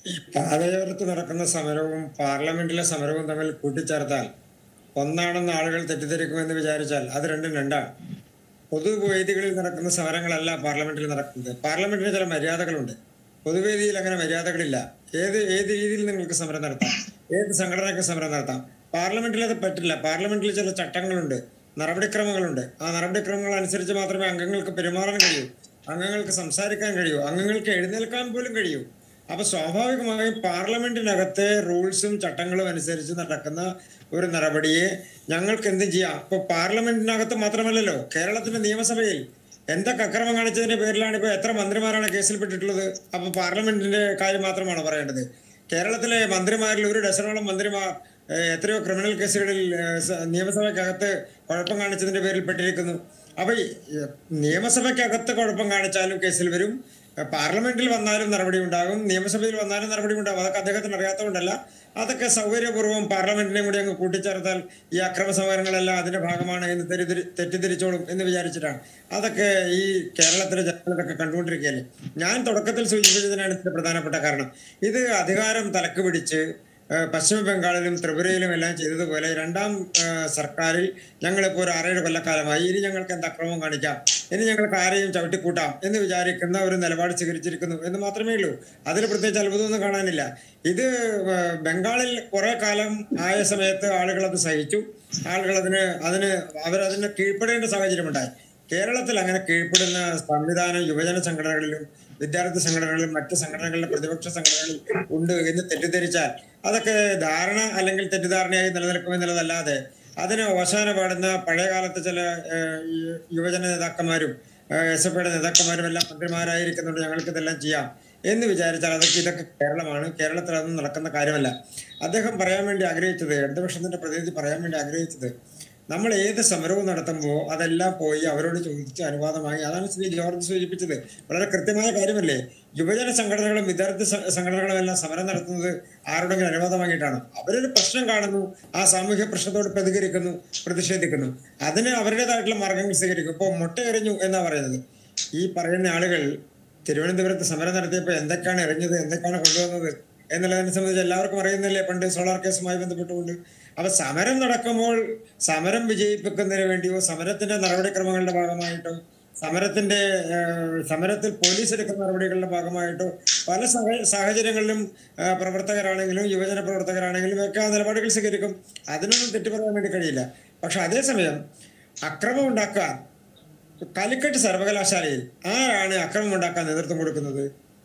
ഈ പാതയോരത്ത് നടക്കുന്ന സമരവും പാർലമെന്റിലെ സമരവും തമ്മിൽ കൂട്ടിച്ചേർത്താൽ ഒന്നാണെന്ന് ആളുകൾ തെറ്റിദ്ധരിക്കുമെന്ന് വിചാരിച്ചാൽ അത് രണ്ടും രണ്ടാണ് പൊതുവേദികളിൽ നടക്കുന്ന സമരങ്ങളല്ല പാർലമെന്റിൽ നടക്കുന്നത് പാർലമെന്റിന് ചില മര്യാദകളുണ്ട് പൊതുവേദിയിൽ അങ്ങനെ മര്യാദകളില്ല ഏത് ഏത് രീതിയിൽ നിങ്ങൾക്ക് സമരം നടത്താം ഏത് സംഘടനയ്ക്ക് സമരം നടത്താം പാർലമെന്റിൽ അത് പറ്റില്ല പാർലമെന്റിൽ ചില ചട്ടങ്ങളുണ്ട് നടപടിക്രമങ്ങളുണ്ട് ആ നടപടിക്രമങ്ങൾ അനുസരിച്ച് മാത്രമേ അംഗങ്ങൾക്ക് പെരുമാറാൻ കഴിയൂ അംഗങ്ങൾക്ക് സംസാരിക്കാൻ കഴിയൂ അംഗങ്ങൾക്ക് എഴുന്നേൽക്കാൻ പോലും കഴിയൂ അപ്പൊ സ്വാഭാവികമായും പാർലമെന്റിനകത്തെ റൂൾസും ചട്ടങ്ങളും അനുസരിച്ച് നടക്കുന്ന ഒരു നടപടിയെ ഞങ്ങൾക്ക് എന്ത് ചെയ്യാം ഇപ്പൊ പാർലമെന്റിനകത്ത് മാത്രമല്ലല്ലോ കേരളത്തിന്റെ നിയമസഭയിൽ എന്തൊക്കെ അക്രമം കാണിച്ചതിന്റെ പേരിലാണ് ഇപ്പൊ എത്ര മന്ത്രിമാരാണ് കേസിൽപ്പെട്ടിട്ടുള്ളത് അപ്പൊ പാർലമെന്റിന്റെ കാര്യം മാത്രമാണ് പറയേണ്ടത് കേരളത്തിലെ മന്ത്രിമാരിൽ ഒരു ഡസനോളം മന്ത്രിമാർ ഏഹ്, എത്രയോ ക്രിമിനൽ കേസുകളിൽ ഏഹ്, സ- നിയമസഭയ്ക്കകത്ത് കുഴപ്പം കാണിച്ചതിന്റെ പേരിൽ പെട്ടിരിക്കുന്നു അപ്പൊ ഈ, ഏഹ്, നിയമസഭയ്ക്കകത്ത് കുഴപ്പം കാണിച്ചാലും കേസിൽ വരും ഏഹ്, പാർലമെന്റിൽ വന്നാലും നടപടി ഉണ്ടാകും നിയമസഭയിൽ വന്നാലും നടപടി ഉണ്ടാകും അതൊക്കെ അദ്ദേഹത്തിന് അറിയാത്തതുകൊണ്ടല്ല അതൊക്കെ സൗകര്യപൂർവ്വം പാർലമെന്റിനെയും കൂടി അങ്ങ് കൂട്ടിച്ചേർത്താൽ ഈ അക്രമ സമരങ്ങളെല്ലാം അതിന്റെ ഭാഗമാണ് എന്ന് തെറ്റിദ്ധരി തെറ്റിദ്ധരിച്ചോളും എന്ന് വിചാരിച്ചിട്ടാണ് അതൊക്കെ ഈ കേരളത്തിലെ ജനങ്ങൾ ഇതൊക്കെ കണ്ടുകൊണ്ടിരിക്കുകയല്ലേ ഞാൻ തുടക്കത്തിൽ സൂചിപ്പിച്ചതിനാണ് ഇതിന്റെ പ്രധാനപ്പെട്ട കാരണം ഇത് അധികാരം തലക്ക് പിടിച്ച് ഏഹ് പശ്ചിമ ബംഗാളിലും ത്രിപുരയിലും എല്ലാം ചെയ്തതുപോലെ രണ്ടാം ഏഹ് സർക്കാരിൽ ഞങ്ങളിപ്പോൾ ഒരു ആറേഴ് കൊല്ലക്കാലമായി ഇനി ഞങ്ങൾക്ക് എന്ത് അക്രമം കാണിക്കാം ഇനി ഞങ്ങൾക്ക് ആരെയും ചവിട്ടിക്കൂട്ടാം എന്ന് വിചാരിക്കുന്ന ഒരു നിലപാട് സ്വീകരിച്ചിരിക്കുന്നു എന്ന് മാത്രമേ ഉള്ളൂ അതിൽ പ്രത്യേകിച്ച് അത്ഭുതമൊന്നും കാണാനില്ല ഇത് ഏഹ് ബംഗാളിൽ കുറെ കാലം ആയ സമയത്ത് ആളുകൾ അത് സഹിച്ചു ആളുകൾ അതിന് അതിന് അവരതിന് കീഴ്പ്പെടേണ്ട സാഹചര്യമുണ്ടായി കേരളത്തിൽ അങ്ങനെ കീഴ്പ്പെടുന്ന സംവിധാനം യുവജന സംഘടനകളിലും വിദ്യാർത്ഥി സംഘടനകളിലും മറ്റ് സംഘടനകളിലും പ്രതിപക്ഷ സംഘടനകളിൽ ഉണ്ട് എന്ന് തെറ്റിദ്ധരിച്ചാൽ അതൊക്കെ ധാരണ അല്ലെങ്കിൽ തെറ്റിദ്ധാരണയായി നിലനിൽക്കുമെന്നുള്ളതല്ലാതെ അതിന് അവസാന പാടുന്ന പഴയകാലത്തെ ചില ഏഹ്, യു- യുവജന നേതാക്കന്മാരും എസ് എഫ് ഐയുടെ നേതാക്കന്മാരും എല്ലാം മന്ത്രിമാരായിരിക്കുന്നുണ്ട് ഞങ്ങൾക്ക് ഇതെല്ലാം ചെയ്യാം എന്ന് വിചാരിച്ചാൽ അതൊക്കെ ഇതൊക്കെ കേരളമാണ് കേരളത്തിൽ അതൊന്നും നടക്കുന്ന കാര്യമല്ല അദ്ദേഹം പറയാൻ വേണ്ടി ആഗ്രഹിച്ചത് ഇടതുപക്ഷത്തിന്റെ പ്രതിനിധി പറയാൻ വേണ്ടി ആഗ്രഹിച്ചത് നമ്മൾ ഏത് സമരവും നടത്തുമ്പോൾ അതെല്ലാം പോയി അവരോട് ചോദിച്ച് അനുവാദമായി അതാണ് ശ്രീ ജോർജ് സൂചിപ്പിച്ചത് വളരെ കൃത്യമായ കാര്യമല്ലേ യുവജന സംഘടനകളും വിദ്യാർത്ഥി സ- സംഘടനകളും എല്ലാം സമരം നടത്തുന്നത് ആരുടെങ്കിലും അനുവാദം വാങ്ങിയിട്ടാണ് അവരൊരു പ്രശ്നം കാണുന്നു ആ സാമൂഹ്യ പ്രശ്നത്തോട് പ്രതികരിക്കുന്നു പ്രതിഷേധിക്കുന്നു അതിന് അവരുടേതായിട്ടുള്ള മാർഗങ്ങൾ സ്വീകരിക്കും ഇപ്പോൾ മുട്ടയെറിഞ്ഞു എന്നാ പറയുന്നത് ഈ പറയുന്ന ആളുകൾ തിരുവനന്തപുരത്ത് സമരം നടത്തിയപ്പോൾ എന്തൊക്കെയാണ് എറിഞ്ഞത് എന്തൊക്കെയാണ് കൊണ്ടുവന്നത് എന്നുള്ളതിനെ സംബന്ധിച്ച് എല്ലാവർക്കും അറിയുന്നില്ലേ പണ്ട് സോളാർ കേസുമായി ബന്ധപ്പെട്ടുകൊണ്ട് അപ്പൊ സമരം നടക്കുമ്പോൾ സമരം വിജയിപ്പിക്കുന്നതിന് വേണ്ടിയോ സമരത്തിന്റെ നടപടിക്രമങ്ങളുടെ ഭാഗമായിട്ടോ സമരത്തിന്റെ ഏഹ്, സമരത്തിൽ പോലീസ് എടുക്കുന്ന നടപടികളുടെ ഭാഗമായിട്ടോ പല സാഹ- സാഹചര്യങ്ങളിലും ഏഹ്, പ്രവർത്തകരാണെങ്കിലും യുവജന പ്രവർത്തകരാണെങ്കിലും ഒക്കെ ആ നിലപാടുകൾ സ്വീകരിക്കും അതിനൊന്നും തെറ്റു പറയാൻ വേണ്ടി കഴിയില്ല പക്ഷെ അതേസമയം അക്രമം ഉണ്ടാക്കാൻ കാലിക്കറ്റ് സർവകലാശാലയിൽ ആരാണ് അക്രമം ഉണ്ടാക്കാൻ നേതൃത്വം കൊടുക്കുന്നത്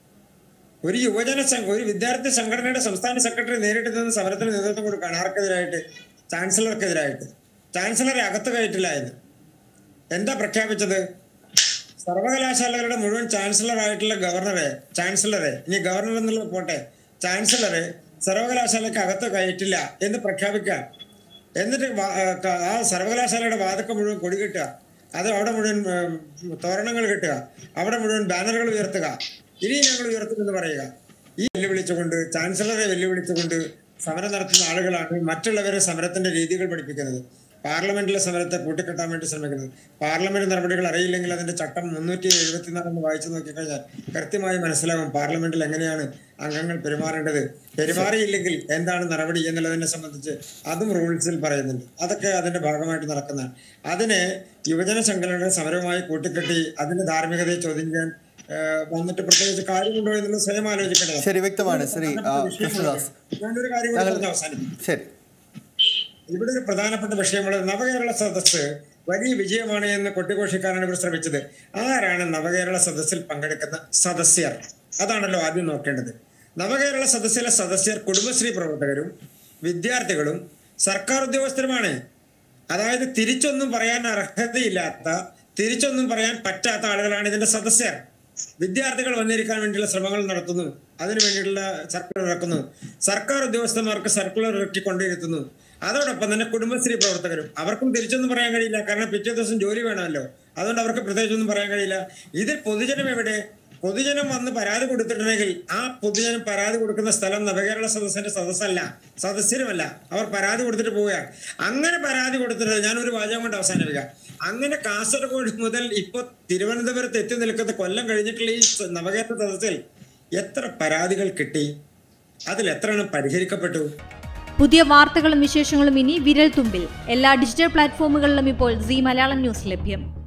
ഒരു യുവജന സംഘ ഒരു വിദ്യാർത്ഥി സംഘടനയുടെ സംസ്ഥാന സെക്രട്ടറി നേരിട്ട് നിന്ന് സമരത്തിന് നേതൃത്വം കൊടുക്കുകയാണ് ആർക്കെതിരായിട്ട് ചാൻസലർക്കെതിരായിട്ട് ചാൻസലറെ അകത്ത് കയറ്റില്ലായിരുന്നു എന്താ പ്രഖ്യാപിച്ചത് സർവകലാശാലകളുടെ മുഴുവൻ ചാൻസലർ ആയിട്ടുള്ള ഗവർണറെ ചാൻസലറെ ഇനി ഗവർണർ എന്നുള്ളത് പോട്ടെ ചാൻസലറെ സർവകലാശാലയ്ക്ക് അകത്ത് കയറ്റില്ല എന്ന് പ്രഖ്യാപിക്കുക എന്നിട്ട് വാ- ആ, ക- ആ സർവകലാശാലയുടെ വാതക്കം മുഴുവൻ കൊടി കെട്ടുക അത് അവിടെ മുഴുവൻ ഉം, തോരണങ്ങൾ കെട്ടുക അവിടെ മുഴുവൻ ബാനറുകൾ ഉയർത്തുക ഇനി ഞങ്ങൾ ഉയർത്തുമെന്ന് പറയുക ഈ വെല്ലുവിളിച്ചുകൊണ്ട് ചാൻസലറെ വെല്ലുവിളിച്ചുകൊണ്ട് സമരം നടത്തുന്ന ആളുകളാണ് മറ്റുള്ളവരെ സമരത്തിന്റെ രീതികൾ പഠിപ്പിക്കുന്നത് പാർലമെന്റിലെ സമരത്തെ കൂട്ടിക്കെട്ടാൻ വേണ്ടി ശ്രമിക്കുന്നത് പാർലമെന്റ് നടപടികൾ അറിയില്ലെങ്കിൽ അതിന്റെ ചട്ടം മുന്നൂറ്റി എഴുപത്തിനാലെന്ന് വായിച്ചു നോക്കിക്കഴിഞ്ഞാൽ കൃത്യമായി മനസ്സിലാകും പാർലമെന്റിൽ എങ്ങനെയാണ് അംഗങ്ങൾ പെരുമാറേണ്ടത് പെരുമാറിയില്ലെങ്കിൽ എന്താണ് നടപടി എന്നുള്ളതിനെ സംബന്ധിച്ച് അതും റൂൾസിൽ പറയുന്നുണ്ട് അതൊക്കെ അതിന്റെ ഭാഗമായിട്ട് നടക്കുന്നതാണ് അതിനെ യുവജന സംഘടനയുടെ സമരവുമായി കൂട്ടിക്കെട്ടി അതിന്റെ ധാർമ്മികതയെ ചോദ്യം ചെയ്യാൻ ഏഹ്, വന്നിട്ട് പ്രത്യേകിച്ച് കാര്യമുണ്ടോ എന്നുള്ളത് സ്വയം ആലോചിക്കേണ്ടതാണ് ശരി വ്യക്തമാണ് ശ്രീ ആ, കൃഷ്ണദാസ് ഞാനൊരു കാര്യം കൂടി പറഞ്ഞ് അവസാനിപ്പിക്കും ശരി ഇവിടെ ഒരു പ്രധാനപ്പെട്ട വിഷയമുള്ളത് നവകേരള സദസ്സ് വലിയ വിജയമാണ് എന്ന് കൊട്ടിഘോഷിക്കാനാണ് ഇവർ ശ്രമിച്ചത് ആരാണ് നവകേരള സദസ്സിൽ പങ്കെടുക്കുന്ന സദസ്യർ അതാണല്ലോ ആദ്യം നോക്കേണ്ടത് നവകേരള സദസ്സിലെ സദസ്യർ കുടുംബശ്രീ പ്രവർത്തകരും വിദ്യാർത്ഥികളും സർക്കാർ ഉദ്യോഗസ്ഥരുമാണ് അതായത് തിരിച്ചൊന്നും പറയാൻ അർഹതയില്ലാത്ത തിരിച്ചൊന്നും പറയാൻ പറ്റാത്ത ആളുകളാണ് ഇതിന്റെ സദസ്യർ വിദ്യാർത്ഥികൾ വന്നിരിക്കാൻ വേണ്ടിയുള്ള ശ്രമങ്ങൾ നടത്തുന്നു അതിനു വേണ്ടിയിട്ടുള്ള സർക്കുലർ ഇറക്കുന്നു സർക്കാർ ഉദ്യോഗസ്ഥന്മാർക്ക് സർക്കുലർ ഇറക്കിക്കൊണ്ടിരുത്തുന്നു അതോടൊപ്പം തന്നെ കുടുംബശ്രീ പ്രവർത്തകരും അവർക്കും തിരിച്ചൊന്നും പറയാൻ കഴിയില്ല കാരണം പിറ്റേ ദിവസം ജോലി വേണമല്ലോ അതുകൊണ്ട് അവർക്ക് പ്രത്യേകിച്ചൊന്നും പറയാൻ കഴിയില്ല ഇതിൽ പൊതുജനം എവിടെ പൊതുജനം വന്ന് പരാതി കൊടുത്തിട്ടുണ്ടെങ്കിൽ ആ പൊതുജനം പരാതി കൊടുക്കുന്ന സ്ഥലം നവകേരള സദസ്സിന്റെ സദസ്സല്ല സദസ്യരുമല്ല അവർ പരാതി കൊടുത്തിട്ട് പോവുകയാണ് അങ്ങനെ പരാതി കൊടുത്തിട്ട് ഞാൻ ഒരു വാചകം കൊണ്ട് അവസാനിപ്പിക്കാം അങ്ങനെ കാസർഗോഡ് മുതൽ ഇപ്പൊ തിരുവനന്തപുരത്ത് എത്തി നിൽക്കുന്ന കൊല്ലം കഴിഞ്ഞിട്ടുള്ള ഈ സ- നവകേരള സദസ്സിൽ എത്ര പരാതികൾ കിട്ടി അതിൽ എത്ര എണ്ണം പരിഹരിക്കപ്പെട്ടു പുതിയ വാർത്തകളും വിശേഷങ്ങളും ഇനി വിരൽ തുമ്പിൽ എല്ലാ ഡിജിറ്റൽ പ്ലാറ്റ്ഫോമുകളിലും ഇപ്പോൾ സി മലയാളം ന്യൂസ് ലഭ്യം